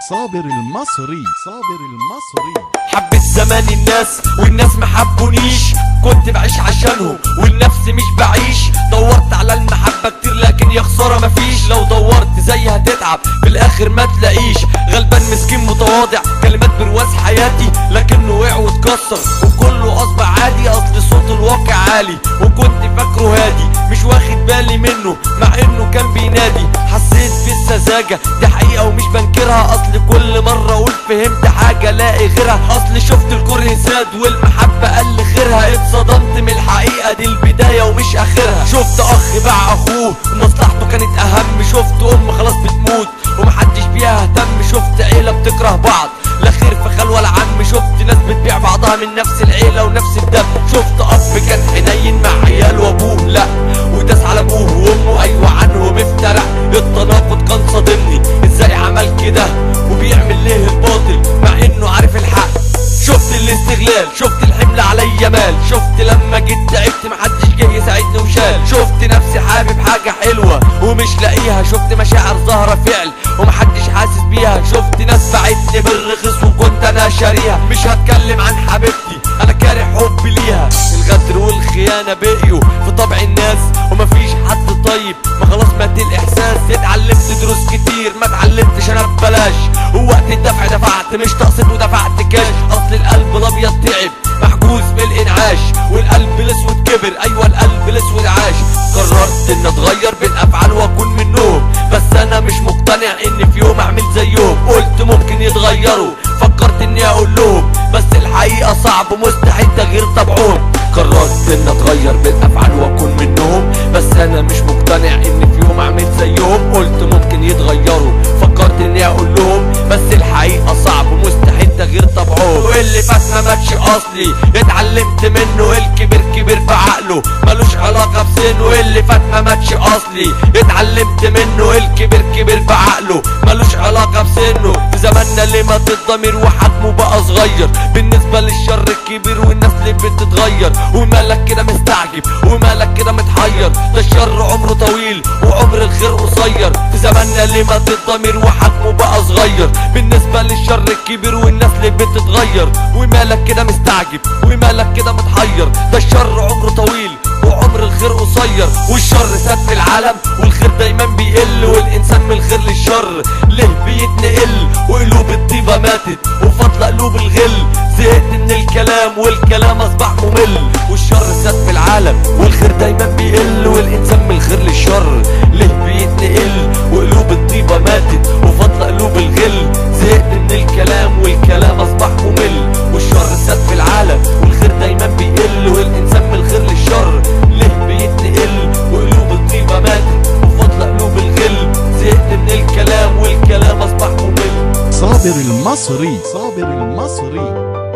صابر المصري صابر المصري حبيت زمان الناس والناس ما حبونيش كنت بعيش عشانهم والنفس مش بعيش دورت على المحبة كتير لكن يا خسارة مفيش لو دورت زي هتتعب في الاخر ما تلاقيش غلبان مسكين متواضع كلمات برواز حياتي لكنه وقع واتكسر وكله اصبح عادي اصل صوت الواقع عالي وكنت فاكره هادي مش واخد بالي منه مع انه كان بينادي حسيت بالسذاجة دي حقيقة ومش بنكرها اصل كل مرة اقول فهمت حاجة الاقي غيرها اصل شفت الكره زاد والمحبة قل خيرها اتصدمت من الحقيقة دي البداية ومش اخرها شفت اخ باع اخوه ومصلحته كانت اهم شفت ام خلاص بتموت ومحدش بيها اهتم شفت عيلة بتكره بعض لا خير في خال ولا عم شفت ناس بتبيع بعضها من نفس العيلة ونفس الدم شفت اب كان حنين مع عياله وابوه لا وداس على ابوه وامه ايوه عنهم افترع التناقض كان صادمني ازاي عمل كده وبيعمل ليه الباطل مع انه عارف الحق شفت الاستغلال شفت الحمل عليا مال شفت لما جيت تعبت محدش جه يساعدني وشال شفت نفسي حابب حاجة حلوة ومش لاقيها شفت مشاعر ظاهرة فعل ومحدش حاسس بيها شفت ناس باعتني بالرخص وكنت انا شاريها مش هتكلم عن حبيبتي انا كاره حبي ليها الغدر والخيانة بقيوا في طبع الناس ومفيش حد طيب ما خلاص مات الاحساس اتعلمت دروس كتير ما اتعلمتش انا ببلاش ووقت الدفع دفعت مش تقسط ودفعت كاش اصل القلب الابيض تعب محجوز بالانعاش والقلب الاسود كبر ايوه القلب الاسود عاش قررت ان اتغير بالافعال واكون منهم بس انا مش مقتنع ان في يوم اعمل زيهم قلت ممكن يتغيروا فكرت اني اقول لهم بس الحقيقه صعب ومستحيل تغيير طبعهم قررت ان اتغير بالافعال واكون منهم بس انا مش مقتنع ان في يوم اعمل زيهم قلت ممكن يتغيروا فكرت اني اقول لهم بس الحقيقه صعب ومستحيل تغيير طبعهم واللي فات ما ماتش اصلي اتعلمت منه الكبير كبير بعقله ملوش علاقه بسنه اللي فات ما ماتش اصلي اتعلمت منه الكبير كبير بعقله ملوش علاقه بسنه في زماننا اللي مات الضمير وحجمه بقى صغير بالنسبه للشر الكبير والناس اللي بتتغير ومالك كده مستعجب ومالك كده متحير ده الشر عمره طويل وعمر الخير قصير في زماننا اللي مات الضمير وحجمه بقى صغير بالنسبه للشر الكبير والناس اللي بتتغير ومالك كده مستعجب ومالك كده متحير ده الشر عمره طويل وعمر الخير قصير والشر ساد في العالم والخير دايما بيقل والانسان من الخير للشر ليه بيتنقل وقلوب الطيبه ماتت وفضل قلوب الغل زهقت من الكلام والكلام اصبح ممل والشر ساد في العالم والخير دايما بيقل والانسان من الخير للشر ليه بيتنقل وقلوب الطيبه ماتت وفضل قلوب الغل زهقت من الكلام والكلام اصبح ممل والشر ساد في العالم والخير دايما بيقل والانسان من الخير للشر ليه بيتنقل وقلوب الطيبه ماتت وفضل قلوب الغل زهقت من الكلام والكلام اصبح ممل صابر المصري صابر المصري